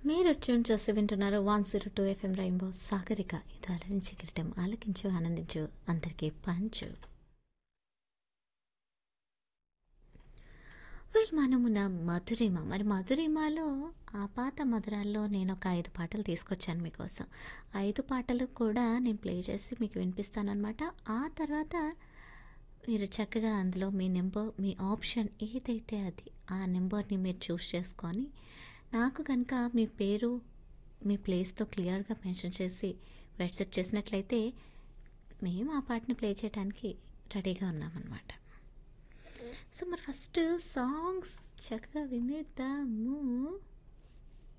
మీరు ట్యూన్ చేసి వింటున్నారు one zero two FM Rainbow Sagarika ఇది అలరించి కిరటం ఆలకించు ఆనందించు అందరికీ పంచు వెల్ మనము నా మధురిమ మరి మధురిమలో ఆ పాత మధురాల్లో నేను ఒక ఐదు పాటలు తీసుకొచ్చాను మీకోసం ఐదు పాటలు కూడా నేను ప్లే చేసి మీకు వినిపిస్తానమాట ఆ తర్వాత మీరు చక్కగా అందులో మీ నెంబర్ మీ ఆప్షన్ ఏదైతే అది ఆ నెంబర్ని మీరు చూస్ చేసుకొని నాకు కనుక మీ పేరు మీ ప్లేస్తో క్లియర్గా మెన్షన్ చేసి వాట్సాప్ చేసినట్లయితే మేము ఆ పాటని ప్లే చేయడానికి రెడీగా ఉన్నామన్నమాట సో మరి ఫస్ట్ సాంగ్స్ చక్కగా వినేద్దాము